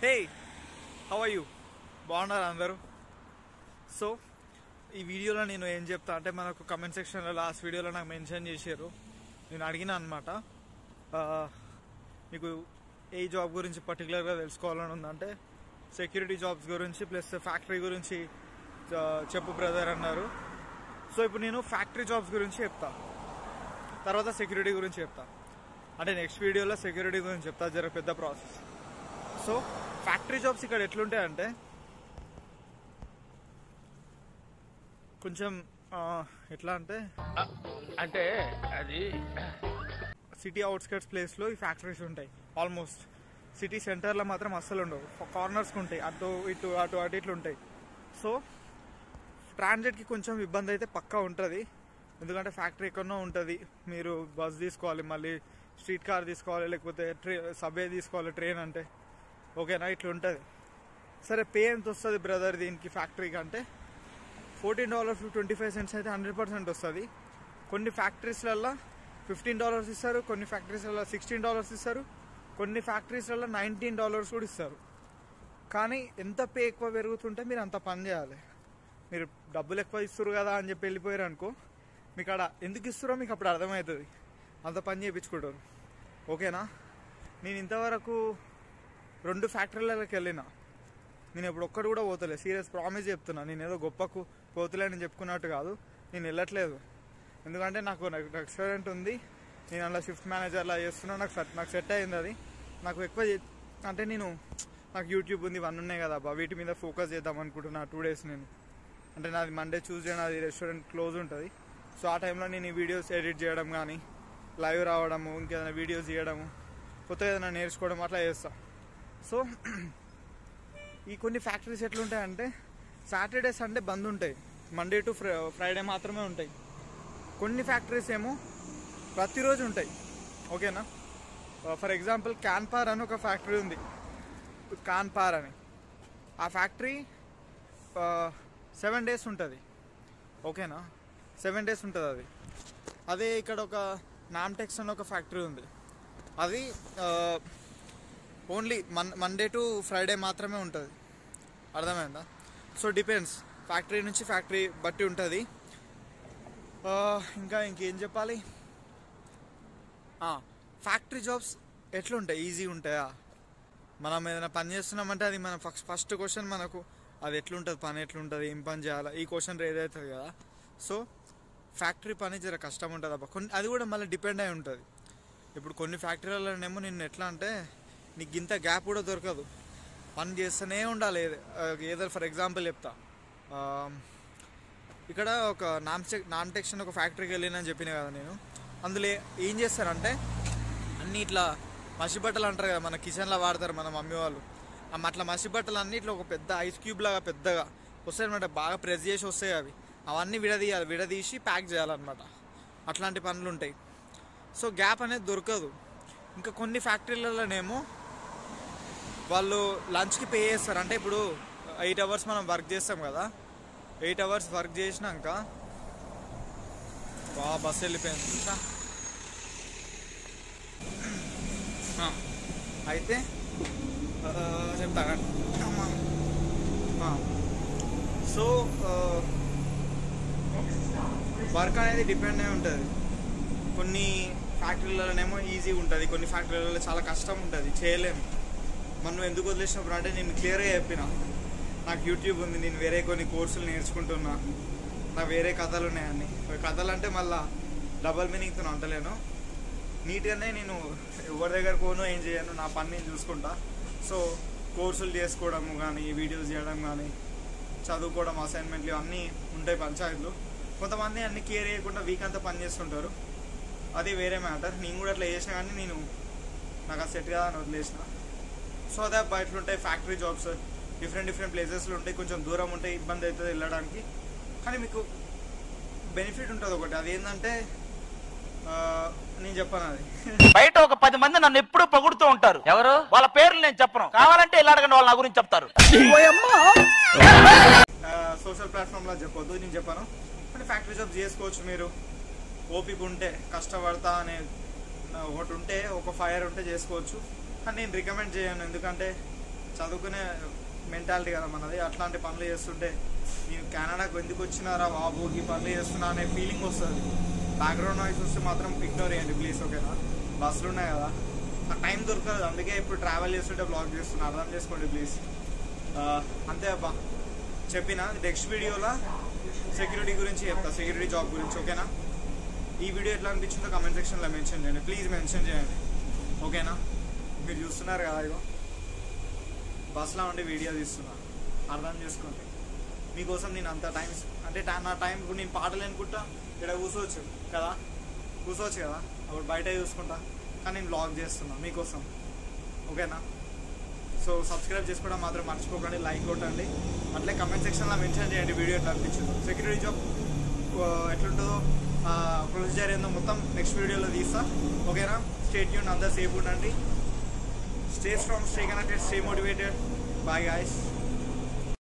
Hey how are you బాగున్నారు అందరూ so ఈ వీడియోలో నేను ఏం చెప్తా అంటే మనకు కమెంట్ సెక్షన్లో లాస్ట్ వీడియోలో నాకు మెన్షన్ చేశారు నేను అడిగిన అనమాట మీకు ఏ జాబ్ గురించి పర్టికులర్గా తెలుసుకోవాలని ఉందంటే సెక్యూరిటీ జాబ్స్ గురించి ప్లస్ ఫ్యాక్టరీ గురించి ఆ, చెప్పు బ్రదర్ అన్నారు సో ఇప్పుడు నేను ఫ్యాక్టరీ జాబ్స్ గురించి చెప్తా తర్వాత సెక్యూరిటీ గురించి చెప్తా అంటే నెక్స్ట్ వీడియోలో సెక్యూరిటీ గురించి చెప్తా జర పెద్ద ప్రాసెస్ సో ఫ్యాక్టరీ జాబ్స్ ఇక్కడ ఎట్లుంటాయంటే కొంచెం ఆ, ఎట్లా అంటే అంటే అది సిటీ అవుట్స్కట్స్ ప్లేస్లో ఈ ఫ్యాక్టరీస్ ఉంటాయి ఆల్మోస్ట్ సిటీ సెంటర్లో మాత్రం అస్సలు ఉండవు కార్నర్స్కి ఉంటాయి అటు ఇటు అటు అటు ఇట్లు ఉంటాయి సో ట్రాన్సిట్కి కొంచెం ఇబ్బంది అయితే పక్కా ఉంటుంది ఎందుకంటే ఫ్యాక్టరీ ఎక్కడో ఉంటుంది మీరు బస్ తీసుకోవాలి మళ్ళీ స్ట్రీట్ కార్ తీసుకోవాలి లేకపోతే ట్రే సబ్వే తీసుకోవాలి ట్రైన్ అంటే ఓకేనా ఇట్లా ఉంటుంది సరే పే ఎంత వస్తుంది బ్రదర్ దీనికి ఫ్యాక్టరీకి అంటే fourteen dollars twenty five cents అయితే హండ్రెడ్ పర్సెంట్ వస్తుంది కొన్ని ఫ్యాక్టరీస్లల్లో ఫిఫ్టీన్ డాలర్స్ ఇస్తారు కొన్ని ఫ్యాక్టరీస్లలో సిక్స్టీన్ డాలర్స్ ఇస్తారు కొన్ని ఫ్యాక్టరీస్లలో నైన్టీన్ డాలర్స్ కూడా ఇస్తారు కానీ ఎంత పే ఎక్కువ పెరుగుతుంటే మీరు అంత పని చేయాలి మీరు డబ్బులు ఎక్కువ ఇస్తారు కదా అని చెప్పి వెళ్ళిపోయారు అనుకో మీకు అక్కడ ఎందుకు ఇస్తారో మీకు అప్పుడు అర్థమవుతుంది అంత పని చేయించుకుంటారు ఓకేనా నేను ఇంతవరకు రెండు ఫ్యాక్టరీలకు వెళ్ళిన నేను ఇప్పుడు ఒక్కడు కూడా పోతలే సీరియస్ ప్రామిస్ చెప్తున్నా నేను ఏదో గొప్పకు పోతలేని చెప్పుకున్నట్టు కాదు నేను వెళ్ళట్లేదు ఎందుకంటే నాకు రెస్టారెంట్ ఉంది నేను అలా షిఫ్ట్ మేనేజర్లా చేస్తున్నా నాకు సెట్ నాకు సెట్ అయింది అది నాకు ఎక్కువ చే- అంటే నేను నాకు యూట్యూబ్ ఉంది ఇవన్నీ ఉన్నాయి కదా అబ్బా వీటి మీద ఫోకస్ చేద్దాం అనుకుంటున్నా టూ డేస్ నేను అంటే నాది మండే ట్యూస్డే నాది రెస్టారెంట్ క్లోజ్ ఉంటుంది సో ఆ టైంలో నేను ఈ వీడియోస్ ఎడిట్ చేయడం కానీ లైవ్ రావడము ఇంకేదైనా వీడియోస్ చేయడము కొత్తగా ఏదైనా నేర్చుకోవడం అట్లా చేస్తా సో ఈ కొన్ని ఫ్యాక్టరీస్ ఎట్లుంటాయంటే సాటర్డే సండే బంద్ ఉంటాయి మండే టు ఫ్రైడే మాత్రమే ఉంటాయి కొన్ని ఫ్యాక్టరీస్ ఏమో ప్రతిరోజు ఉంటాయి ఓకేనా ఫర్ ఎగ్జాంపుల్ క్యాన్పార్ అని ఒక ఫ్యాక్టరీ ఉంది కాన్పార్ అని ఆ ఫ్యాక్టరీ సెవెన్ డేస్ ఉంటుంది ఓకేనా సెవెన్ డేస్ ఉంటుంది అది అదే ఇక్కడ ఒక నామ్టెక్స్ అని ఒక ఫ్యాక్టరీ ఉంది అది ఓన్లీ మన్ మండే టు ఫ్రైడే మాత్రమే ఉంటుంది అర్థమైందా సో డిపెండ్స్ ఫ్యాక్టరీ నుంచి ఫ్యాక్టరీ బట్టి ఉంటుంది ఇంకా ఇంకేం చెప్పాలి ఫ్యాక్టరీ జాబ్స్ ఎట్లుంటాయి ఈజీ ఉంటాయా మనం ఏదైనా పని చేస్తున్నామంటే అది మన ఫస్ట్ ఫస్ట్ క్వశ్చన్ మనకు అది ఎట్లుంటుంది పని ఎట్లుంటుంది ఏం పని చేయాలా ఈ క్వశ్చన్ రేజ్ అవుతుంది కదా సో ఫ్యాక్టరీ పని జర కష్టం ఉంటుంది అబ్బా కొన్ని అది కూడా మళ్ళీ డిపెండ్ అయి ఉంటుంది ఇప్పుడు కొన్ని ఫ్యాక్టరీలలోనేమో నిన్ను ఎట్లా అంటే నీకు ఇంత గ్యాప్ కూడా దొరకదు పని చేస్తూనే ఉండాలి ఏదో ఫర్ ఎగ్జాంపుల్ చెప్తా ఆ, ఇక్కడ ఒక నామ్టెక్ నామ్టెక్షన్ ఒక ఫ్యాక్టరీకి వెళ్ళినని చెప్పిన కదా నేను అందులో ఏం చేస్తారంటే అన్ని ఇట్లా మసి బట్టలు అంటారు కదా మన కిచెన్లో వాడతారు మన మమ్మీ వాళ్ళు ఆ అట్లా మసి బట్టలు అన్ని ఇట్లా ఒక పెద్ద ఐస్ క్యూబ్ లాగా పెద్దగా వస్తాయి అనమాట బాగా ప్రెస్ చేసి వస్తాయి అవి అవన్నీ విడదీయాలి విడదీసి ప్యాక్ చేయాలన్నమాట అట్లాంటి పనులు ఉంటాయి సో గ్యాప్ అనేది దొరకదు ఇంకా కొన్ని ఫ్యాక్టరీలలోనేమో వాళ్ళు లంచ్కి పే చేస్తారు అంటే ఇప్పుడు ఎయిట్ అవర్స్ మనం వర్క్ చేస్తాం కదా ఎయిట్ అవర్స్ వర్క్ చేసినాక బా బస్ వెళ్ళిపోయింది ఇంకా ఆ, అయితే ఆ, చెప్తాను అమ్మా. ఆ, సో వర్క్ అనేది డిపెండ్ అయి ఉంటుంది కొన్ని ఫ్యాక్టరీలలోనేమో ఈజీ ఉంటుంది కొన్ని ఫ్యాక్టరీలలో చాలా కష్టం ఉంటుంది చేయలేము మనం ఎందుకు వదిలేసినప్పుడు అంటే నేను క్లియర్గా చెప్పిన నాకు యూట్యూబ్ ఉంది నేను వేరే కొన్ని కోర్సులు నేర్చుకుంటున్నా నా వేరే కథలు ఉన్నాయని కథలు అంటే మళ్ళా డబల్ మీనింగ్తో అంటలేను నీట్గానే నేను ఎవరి దగ్గర పోను ఏం చేయను నా పని నేను చూసుకుంటా సో కోర్సులు చేసుకోవడము కానీ వీడియోస్ చేయడం కానీ చదువుకోవడం అసైన్మెంట్లు అన్నీ ఉంటాయి పంచాయతీలు కొంతమంది అన్ని కేర్ చేయకుండా వీక్ అంతా పని చేస్తుంటారు అది వేరే మ్యాటర్ నేను కూడా అట్లా చేసిన కానీ నేను నాకు అది సెట్ కాదని వదిలేసిన సో అదే బయట ఉంటాయి ఫ్యాక్టరీ జాబ్స్ డిఫరెంట్ డిఫరెంట్ ప్లేసెస్లో ఉంటాయి కొంచెం దూరం ఉంటాయి ఇబ్బంది అవుతుంది వెళ్ళడానికి కానీ మీకు బెనిఫిట్ ఉంటుంది ఒకటి అది ఏంటంటే ఆ, నేను చెప్పాను అది బయట ఒక పది మంది నన్ను ఎప్పుడూ పొగుడుతూ ఉంటారు ఎవరు వాళ్ళ పేర్లు నేను చెప్పను కావాలంటే ఇలా అడగండి వాళ్ళు నా గురించి చెప్తారు సోషల్ ప్లాట్ఫామ్లో చెప్పొద్దు నేను చెప్పాను అంటే ఫ్యాక్టరీ జాబ్ చేసుకోవచ్చు మీరు ఓపిక ఉంటే కష్టపడతా అనే ఒకటి ఉంటే ఒక ఫైర్ ఉంటే చేసుకోవచ్చు కానీ నేను రికమెండ్ చేయను ఎందుకంటే చదువుకునే మెంటాలిటీ కదా మనది అట్లాంటి పనులు చేస్తుంటే నేను కెనడాకు ఎందుకు వచ్చినారా బాబు ఈ పనులు చేస్తున్నా అనే ఫీలింగ్ వస్తుంది బ్యాక్గ్రౌండ్ నాయిస్ వస్తే మాత్రం ఇగ్నోర్ చేయండి ప్లీజ్ ఓకేనా బస్సులు ఉన్నాయి కదా ఆ టైం దొరకదు అందుకే ఇప్పుడు ట్రావెల్ చేస్తుంటే బ్లాగ్ చేస్తున్నా అర్థం చేసుకోండి ప్లీజ్ అంతే అబ్బా చెప్పిన నెక్స్ట్ వీడియోలో సెక్యూరిటీ గురించి చెప్తా సెక్యూరిటీ జాబ్ గురించి ఓకేనా ఈ వీడియో ఎట్లా అనిపించిందో కమెంట్ సెక్షన్లో మెన్షన్ చేయండి ప్లీజ్ మెన్షన్ చేయండి ఓకేనా మీరు చూస్తున్నారు కదా ఇగో బస్లో ఉండి వీడియో తీస్తున్నా అర్థం చేసుకోండి మీకోసం నేను అంత టైం అంటే టా- నా టైం ఇప్పుడు నేను పాటలు అనుకుంటా ఇక్కడ కూర్చోవచ్చు కదా కూర్చోవచ్చు కదా అప్పుడు బయట చూసుకుంటా కానీ నేను బ్లాగ్ చేస్తున్నా మీకోసం ఓకేనా సో సబ్స్క్రైబ్ చేసుకోవడం మాత్రం మర్చిపోకండి లైక్ కొట్టండి అట్లే కమెంట్ సెక్షన్లో మెన్షన్ చేయండి వీడియో ఎట్లా అనిపించిందో సెక్యూరిటీ జాబ్ ఎట్లుంటుందో ప్రొసీజర్ ఏందో మొత్తం నెక్స్ట్ వీడియోలో తీస్తా ఓకేనా స్టేట్ యూన్ అందరు సేఫ్ ఉండండి stay strong stay connected stay motivated bye guys